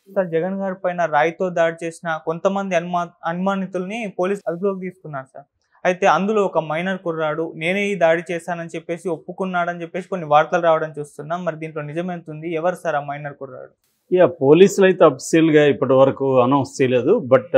sir Jagan గారి పైన రాయితో దాడి చేసిన కొంతమంది అనుమా అనుమానితుల్ని పోలీస్ అదుపులోకి తీసుకున్నారు సార్ అయితే అందులో ఒక మైనర్ కుర్రాడు నేనే ఈ దాడి చేశానని చెప్పేసి ఒప్పుకున్నాడని చెప్పేసి కొన్ని వార్తలు రావడం చూస్తున్నాం మరి దీంట్లో నిజమెంతుంది ఎవరు సార్ ఆ మైనర్ కుర్రాడు యా పోలీసులు అయితే అఫీషియల్గా ఇప్పటి వరకు అనౌన్స్ చేయలేదు బట్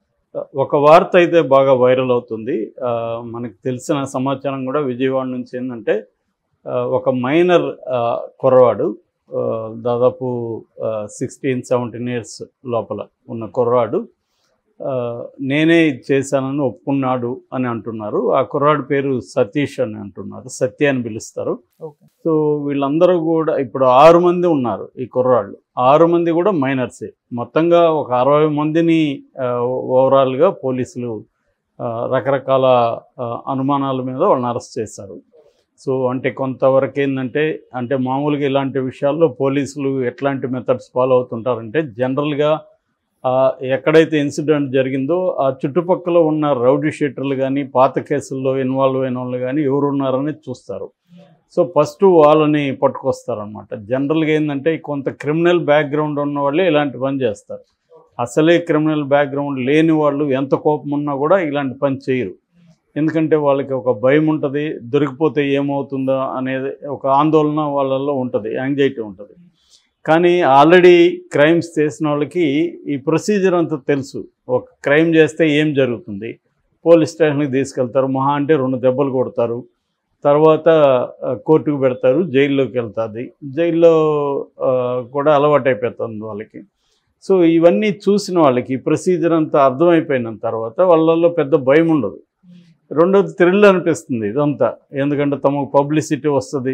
ఒక వార్త అయితే బాగా వైరల్ అవుతుంది ఆ, మనకు తెలిసిన సమాచారం కూడా విజయవాడ నుంచి ఏంటంటే ఆ, ఒక మైనర్ కుర్రవాడు ఆ, దాదాపు సిక్స్టీన్ సెవెంటీన్ ఇయర్స్ లోపల ఉన్న కుర్రవాడు ఆ, నేనే ఇది చేశానని ఒప్పుకున్నాడు అని అంటున్నారు ఆ కుర్రాడు పేరు సతీష్ అని అంటున్నారు సత్య అని పిలుస్తారు ఓకే సో వీళ్ళందరూ కూడా ఇప్పుడు ఆరు మంది ఉన్నారు ఈ కుర్రాళ్ళు ఆరు మంది కూడా మైనర్సే మొత్తంగా ఒక అరవై మందిని ఆ, ఓవరాల్గా పోలీసులు ఆ, రకరకాల ఆ, అనుమానాల మీద వాళ్ళని అరెస్ట్ చేశారు సో అంటే కొంతవరకు ఏంటంటే అంటే మామూలుగా ఇలాంటి విషయాల్లో పోలీసులు ఎట్లాంటి మెథడ్స్ ఫాలో అవుతుంటారంటే జనరల్గా ఆ, ఎక్కడైతే ఇన్సిడెంట్ జరిగిందో ఆ చుట్టుపక్కల ఉన్న రౌడీ షీటర్లు కానీ పాత కేసుల్లో ఇన్వాల్వ్ అయిన వాళ్ళు కానీ ఎవరు ఉన్నారని చూస్తారు సో ఫస్ట్ వాళ్ళని పట్టుకొస్తారనమాట జనరల్గా ఏంటంటే కొంత క్రిమినల్ బ్యాక్గ్రౌండ్ ఉన్న వాళ్ళే ఇలాంటి పని చేస్తారు అసలే క్రిమినల్ బ్యాక్గ్రౌండ్ లేని వాళ్ళు ఎంత కోపం ఉన్నా కూడా ఇలాంటి పని చేయరు ఎందుకంటే వాళ్ళకి ఒక భయం ఉంటుంది దొరికిపోతే ఏమవుతుందో అనేది ఒక ఆందోళన వాళ్ళల్లో ఉంటుంది యాంగ్జైటీ ఉంటుంది కానీ ఆల్రెడీ క్రైమ్స్ చేసిన వాళ్ళకి ఈ ప్రొసీజర్ అంతా తెలుసు ఒక క్రైమ్ చేస్తే ఏం జరుగుతుంది పోలీస్ స్టేషన్కి తీసుకెళ్తారు మహా అంటే రెండు దెబ్బలు కొడతారు తర్వాత ఆ, కోర్టుకు పెడతారు జైల్లోకి వెళ్తుంది జైల్లో ఆ, కూడా అలవాటు అయిపోతుంది వాళ్ళకి సో ఇవన్నీ చూసిన వాళ్ళకి ఈ ప్రొసీజర్ అంతా అర్థమైపోయిన తర్వాత వాళ్ళల్లో పెద్ద భయం ఉండదు రెండోది థ్రిల్ అనిపిస్తుంది ఇదంతా ఎందుకంటే తమకు పబ్లిసిటీ వస్తుంది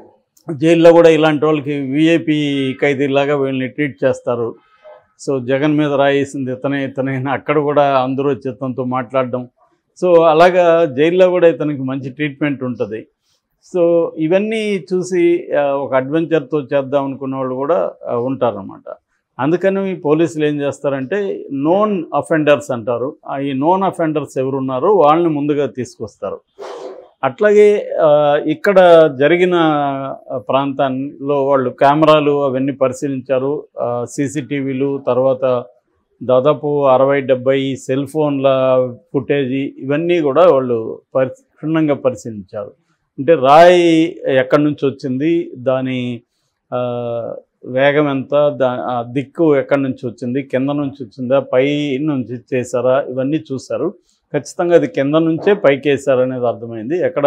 జైల్లో కూడా ఇలాంటి వాళ్ళకి విఐపి ఖైదీలాగా వీళ్ళని ట్రీట్ చేస్తారు సో జగన్ మీద రాయేసింది ఇతనే ఇతనే అని అక్కడ కూడా అందరూ వచ్చి ఇతనితో మాట్లాడడం సో అలాగా జైల్లో కూడా ఇతనికి మంచి ట్రీట్మెంట్ ఉంటుంది సో ఇవన్నీ చూసి ఆ, ఒక అడ్వెంచర్తో చేద్దాం అనుకున్న వాళ్ళు కూడా ఆ, ఉంటారన్నమాట అందుకని ఈ పోలీసులు ఏం చేస్తారంటే నోన్ అఫెండర్స్ అంటారు ఆ ఈ నోన్ అఫెండర్స్ ఎవరున్నారో వాళ్ళని ముందుగా తీసుకొస్తారు అట్లాగే ఆ, ఇక్కడ జరిగిన ఆ, ప్రాంతాల్లో వాళ్ళు కెమెరాలు అవన్నీ పరిశీలించారు సీసీటీవీలు తర్వాత దాదాపు అరవై డెబ్బై సెల్ ఫోన్ల ఫుటేజీ ఇవన్నీ కూడా వాళ్ళు పరి క్షుణ్ణంగా పరిశీలించారు అంటే రాయి ఎక్కడి నుంచి వచ్చింది దాని ఆ, వేగం ఎంత దా ఆ దిక్కు ఎక్కడి నుంచి వచ్చింది కింద నుంచి వచ్చిందా పై నుంచి చేశారా ఇవన్నీ చూశారు ఖచ్చితంగా అది కింద నుంచే పైకి వేశారు అనేది అర్థమైంది ఎక్కడ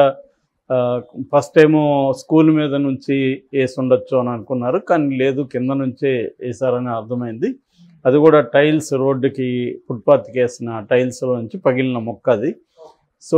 ఫస్ట్ ఏమో స్కూల్ మీద నుంచి వేసి ఉండొచ్చు అని అనుకున్నారు కానీ లేదు కింద నుంచే వేశారని అర్థమైంది అది కూడా టైల్స్ రోడ్డుకి ఫుట్పాత్కి వేసిన టైల్స్లో నుంచి పగిలిన మొక్క అది సో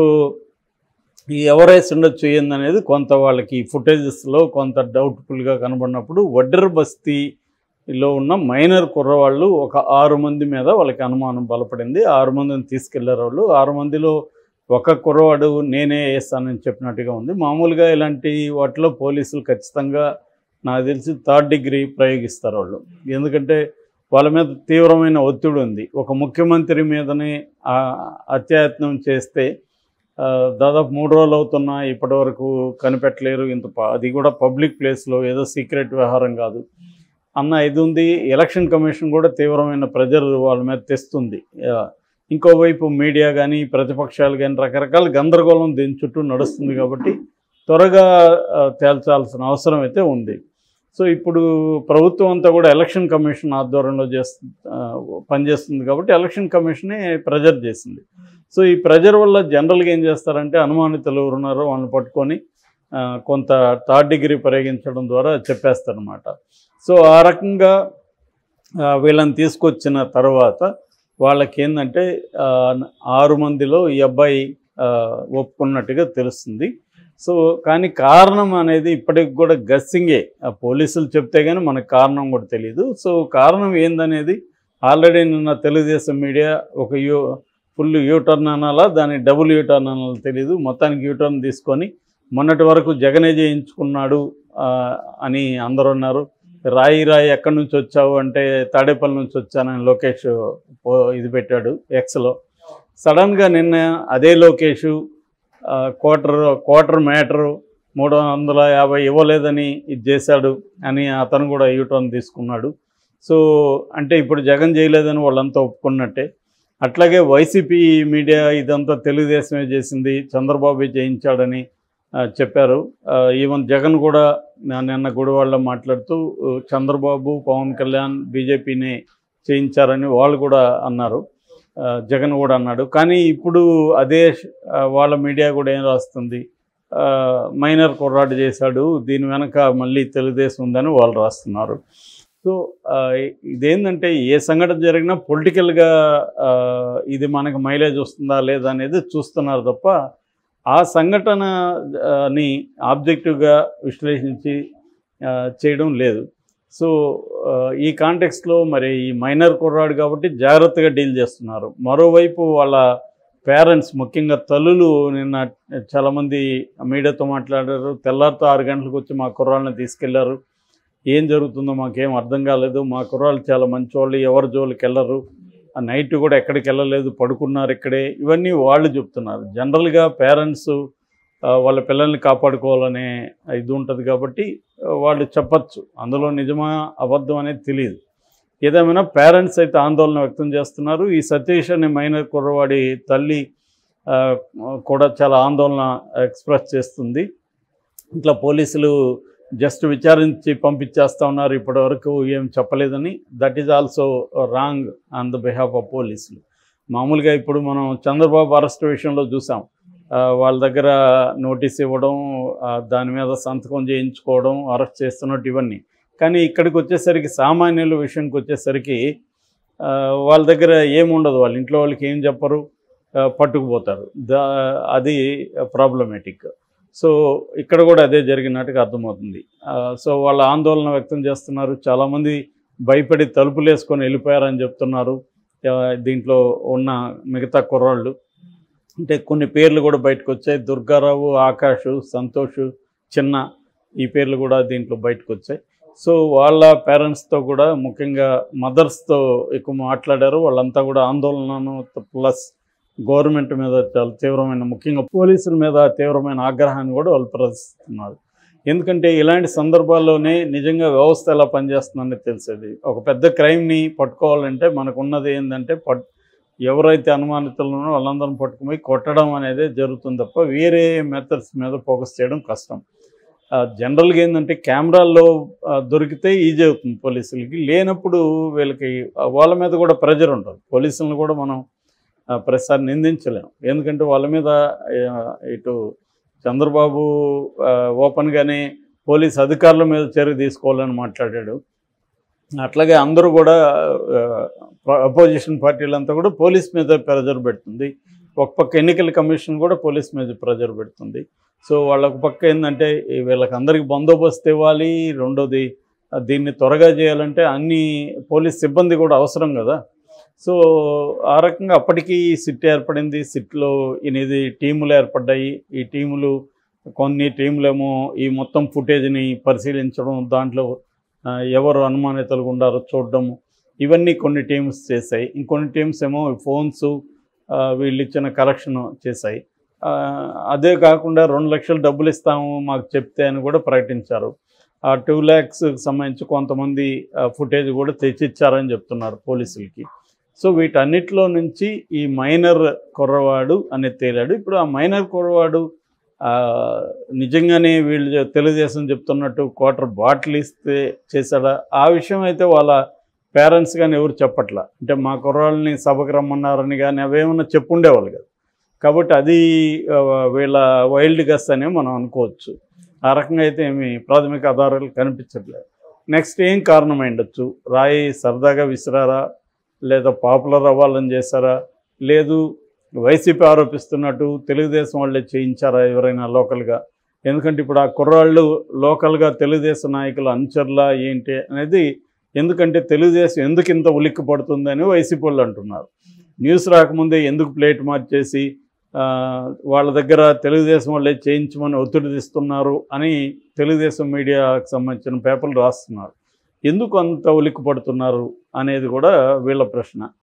ఈ ఎవరేసి ఉండొచ్చు ఏందనేది కొంత వాళ్ళకి ఫుటేజెస్లో కొంత డౌట్ఫుల్గా కనబడినప్పుడు వడ్డర్ బస్తీలో ఉన్న మైనర్ కుర్రవాళ్ళు ఒక ఆరు మంది మీద వాళ్ళకి అనుమానం బలపడింది ఆరు మందిని తీసుకెళ్లారు వాళ్ళు ఆరు మందిలో ఒక కుర్రవాడు నేనే వేస్తానని చెప్పినట్టుగా ఉంది మామూలుగా ఇలాంటి వాటిలో పోలీసులు ఖచ్చితంగా నాకు తెలిసి థర్డ్ డిగ్రీ ప్రయోగిస్తారు వాళ్ళు ఎందుకంటే వాళ్ళ మీద తీవ్రమైన ఒత్తిడి ఉంది ఒక ముఖ్యమంత్రి మీదనే ఆ, అత్యాయత్నం చేస్తే ఆ, దాదాపు మూడు రోజులు అవుతున్నా ఇప్పటివరకు కనిపెట్టలేరు ఇంత ప- అది కూడా పబ్లిక్ ప్లేస్లో ఏదో సీక్రెట్ వ్యవహారం కాదు అన్న ఇది ఉంది ఎలక్షన్ కమిషన్ కూడా తీవ్రమైన ప్రెజర్ వాళ్ళ మీద తెస్తుంది ఆ, ఇంకోవైపు మీడియా కానీ ప్రతిపక్షాలు కానీ రకరకాల గందరగోళం దీని చుట్టూ నడుస్తుంది కాబట్టి త్వరగా ఆ, తేల్చాల్సిన అవసరం అయితే ఉంది సో ఇప్పుడు ప్రభుత్వం అంతా కూడా ఎలక్షన్ కమిషన్ ఆధ్వర్యంలో చేస్తు ఆ, పనిచేస్తుంది కాబట్టి ఎలక్షన్ కమిషనే ప్రెజర్ చేసింది సో ఈ ప్రెజర్ వల్ల జనరల్గా ఏం చేస్తారంటే అనుమానితులు ఎవరు ఉన్నారో వాళ్ళని పట్టుకొని ఆ, కొంత థర్డ్ డిగ్రీ ప్రయోగించడం ద్వారా చెప్పేస్తారనమాట సో ఆ రకంగా ఆ, వీళ్ళని తీసుకొచ్చిన తర్వాత వాళ్ళకి ఏంటంటే ఆ, ఆరు మందిలో ఈ అబ్బాయి ఆ, ఒప్పుకున్నట్టుగా తెలుస్తుంది సో కానీ కారణం అనేది ఇప్పటికి కూడా గస్సింగే ఆ పోలీసులు చెప్తే కానీ మనకు కారణం కూడా తెలియదు సో కారణం ఏందనేది ఆల్రెడీ నిన్న తెలుగుదేశం మీడియా ఒక యూ ఫుల్ యూటర్న్ అనాలా దాని డబుల్ యూటర్న్ అనాలో తెలియదు మొత్తానికి యూటర్న్ తీసుకొని మొన్నటి వరకు జగనే చేయించుకున్నాడు ఆ, అని అందరూ అన్నారు రాయి రాయి ఎక్కడి నుంచి వచ్చావు అంటే తాడేపల్లి నుంచి వచ్చానని లోకేష్ పో- ఇది పెట్టాడు ఎక్స్లో సడన్గా నిన్న అదే లోకేష్ ఆ, క్వార్టర్ క్వార్టర్ మ్యాటరు మూడు వందల యాభై ఇవ్వలేదని ఇది చేశాడు అని అతను కూడా యూటర్న్ తీసుకున్నాడు సో అంటే ఇప్పుడు జగన్ చేయలేదని వాళ్ళంతా ఒప్పుకున్నట్టే అట్లాగే వైసీపీ మీడియా ఇదంతా తెలుగుదేశమే చేసింది చంద్రబాబు చేయించాడని ఆ, చెప్పారు ఆ, ఈవెన్ జగన్ కూడా నా- నిన్న గుడివాడలో మాట్లాడుతూ ఆ, చంద్రబాబు పవన్ కళ్యాణ్ బీజేపీని చేయించారని వాళ్ళు కూడా అన్నారు ఆ, జగన్ కూడా అన్నాడు కానీ ఇప్పుడు అదే ఆ, వాళ్ళ మీడియా కూడా ఏం రాస్తుంది ఆ, మైనర్ కుర్రాడు చేశాడు దీని వెనక మళ్ళీ తెలుగుదేశం ఉందని వాళ్ళు రాస్తున్నారు సో ఆ, ఇదేంటంటే ఏ సంఘటన జరిగినా పొలిటికల్గా ఇది మనకు మైలేజ్ వస్తుందా లేదా అనేది చూస్తున్నారు తప్ప ఆ సంఘటన ఆ, ని ఆబ్జెక్టివ్గా విశ్లేషించి ఆ, చేయడం లేదు సో ఆ, ఈ కాంటెక్స్లో మరి ఈ మైనర్ కుర్రాడు కాబట్టి జాగ్రత్తగా డీల్ చేస్తున్నారు మరోవైపు వాళ్ళ పేరెంట్స్ ముఖ్యంగా తల్లులు నిన్న చాలామంది మీడియాతో మాట్లాడారు తెల్లారితో ఆరు గంటలకు వచ్చి మా కుర్రాళ్ళని తీసుకెళ్లారు ఏం జరుగుతుందో మాకేం అర్థం కాలేదు మా కుర్రాళ్ళు చాలా మంచివాళ్ళు ఎవరి జోలికి వెళ్ళరు ఆ నైట్ కూడా ఎక్కడికి వెళ్ళలేదు పడుకున్నారు ఇక్కడే ఇవన్నీ వాళ్ళు చెప్తున్నారు జనరల్గా పేరెంట్స్ వాళ్ళ పిల్లల్ని కాపాడుకోవాలనే ఇది ఉంటుంది కాబట్టి ఆ, వాళ్ళు చెప్పచ్చు అందులో నిజమా అబద్ధం అనేది తెలియదు ఏదేమైనా పేరెంట్స్ అయితే ఆందోళన వ్యక్తం చేస్తున్నారు ఈ సతీష్ అనే మైనర్ కుర్రవాడి తల్లి ఆ, కూడా చాలా ఆందోళన ఎక్స్ప్రెస్ చేస్తుంది ఇట్లా పోలీసులు జస్ట్ విచారించి పంపించేస్తా ఉన్నారు ఇప్పటి వరకు ఏం చెప్పలేదని that is also wrong on the behalf of పోలీసులు మామూలుగా ఇప్పుడు మనం చంద్రబాబు అరెస్ట్ విషయంలో చూసాం ఆ, వాళ్ళ దగ్గర నోటీస్ ఇవ్వడం ఆ, దాని మీద సంతకం చేయించుకోవడం అరెస్ట్ చేస్తున్నట్టు ఇవన్నీ కానీ ఇక్కడికి వచ్చేసరికి సామాన్యుల విషయంకి వచ్చేసరికి ఆ, వాళ్ళ దగ్గర ఏముండదు వాళ్ళ ఇంట్లో వాళ్ళకి ఏం చెప్పరు ఆ, పట్టుకుపోతారు దా అది ప్రాబ్లమేటిక్ సో ఇక్కడ కూడా అదే జరిగినట్టుగా అర్థమవుతుంది ఆ, సో వాళ్ళ ఆందోళన వ్యక్తం చేస్తున్నారు చాలామంది భయపడి తలుపులు వేసుకొని వెళ్ళిపోయారని చెప్తున్నారు ఆ, దీంట్లో ఉన్న మిగతా కుర్రాళ్ళు అంటే కొన్ని పేర్లు కూడా బయటకు వచ్చాయి దుర్గారావు ఆకాష్ సంతోష్ చిన్న ఈ పేర్లు కూడా దీంట్లో బయటకు వచ్చాయి సో వాళ్ళ పేరెంట్స్తో కూడా ముఖ్యంగా మదర్స్తో ఎక్కువ మాట్లాడారు వాళ్ళంతా కూడా ఆందోళనను ప్లస్ గవర్నమెంట్ మీద చాలా తీవ్రమైన ముఖ్యంగా పోలీసుల మీద తీవ్రమైన ఆగ్రహాన్ని కూడా వాళ్ళు ప్రదర్శిస్తున్నారు ఎందుకంటే ఇలాంటి సందర్భాల్లోనే నిజంగా వ్యవస్థ ఎలా పనిచేస్తుందని తెలిసేది ఒక పెద్ద క్రైమ్ని పట్టుకోవాలంటే మనకు ఉన్నది ఏంటంటే పట్ ఎవరైతే అనుమానితులను వాళ్ళందరం పట్టుకుపోయి కొట్టడం అనేది జరుగుతుంది తప్ప వేరే మెథడ్స్ మీద ఫోకస్ చేయడం కష్టం ఆ, జనరల్గా ఏంటంటే కెమెరాల్లో ఆ, దొరికితే ఈజీ అవుతుంది పోలీసులకి లేనప్పుడు వీళ్ళకి ఆ, వాళ్ళ మీద కూడా ప్రెజర్ ఉంటుంది పోలీసులను కూడా మనం ఆ, ప్రతిసారి నిందించలేం ఎందుకంటే వాళ్ళ మీద ఆ, ఇటు చంద్రబాబు ఆ, ఓపెన్గానే పోలీస్ అధికారుల మీద చర్య తీసుకోవాలని మాట్లాడాడు అట్లాగే అందరూ కూడా అపోజిషన్ పార్టీలంతా కూడా పోలీస్ మీద ప్రెజర్ పెడుతుంది ఒక పక్క ఎన్నికల కమిషన్ కూడా పోలీస్ మీద ప్రెజర్ పెడుతుంది సో వాళ్ళొక పక్క ఏంటంటే ఈ వీళ్ళకి అందరికి బందోబస్తు ఇవ్వాలి రెండోది ఆ, దీన్ని త్వరగా చేయాలంటే అన్ని పోలీస్ సిబ్బంది కూడా అవసరం కదా సో ఆ రకంగా అప్పటికి సిట్ ఏర్పడింది సిట్లో ఎనిమిది టీములు ఏర్పడ్డాయి ఈ టీములు కొన్ని టీములేమో ఈ మొత్తం ఫుటేజ్ని పరిశీలించడం దాంట్లో ఆ, ఎవరు అనుమానితులు ఉండారో చూడడం ఇవన్నీ కొన్ని టీమ్స్ చేశాయి ఇంకొన్ని టీమ్స్ ఏమో ఫోన్స్ వీళ్ళు ఇచ్చిన కలెక్షన్ చేశాయి ఆ, అదే కాకుండా రెండు లక్షలు డబ్బులు ఇస్తాము మాకు చెప్తే అని కూడా ప్రకటించారు ఆ టూ ల్యాక్స్కి సంబంధించి కొంతమంది ఫుటేజ్ కూడా తెచ్చిచ్చారని చెప్తున్నారు పోలీసులకి సో వీటన్నిటిలో నుంచి ఈ మైనర్ కుర్రవాడు అనేది తేలాడు ఇప్పుడు ఆ మైనర్ కుర్రవాడు ఆ, నిజంగానే వీళ్ళు చె- తెలుగుదేశం చెప్తున్నట్టు క్వార్టర్ బాటిల్ ఇస్తే చేశాడా ఆ విషయం అయితే వాళ్ళ పేరెంట్స్ కానీ ఎవరు చెప్పట్లా అంటే మా కుర్రాళ్ళని సభకు రమ్మన్నారని కానీ అవేమన్నా చెప్పుండేవాళ్ళు కదా కాబట్టి అది ఆ, వీళ్ళ వైల్డ్ గస్ అనే మనం అనుకోవచ్చు ఆ రకంగా అయితే ఏమి ప్రాథమిక ఆధారాలు కనిపించట్లేదు నెక్స్ట్ ఏం కారణం అయిండొచ్చు రాయి సరదాగా విసిరారా లేదా పాపులర్ అవ్వాలని చేశారా లేదు వైసీపీ ఆరోపిస్తున్నట్టు తెలుగుదేశం వాళ్ళే చేయించారా ఎవరైనా లోకల్గా ఎందుకంటే ఇప్పుడు ఆ కుర్రాళ్ళు లోకల్గా తెలుగుదేశం నాయకుల అనుచరులా ఏంటి అనేది ఎందుకంటే తెలుగుదేశం ఎందుకు ఇంత ఉలిక్కి పడుతుందని వైసీపీ వాళ్ళు అంటున్నారు న్యూస్ రాకముందే ఎందుకు ప్లేట్ మార్చేసి ఆ, వాళ్ళ దగ్గర తెలుగుదేశం వాళ్ళే చేయించమని ఒత్తిడి తెస్తున్నారు అని తెలుగుదేశం మీడియాకు సంబంధించిన పేపర్లు రాస్తున్నారు ఎందుకు అంత ఉలిక్కి పడుతున్నారు అనేది కూడా వీళ్ళ ప్రశ్న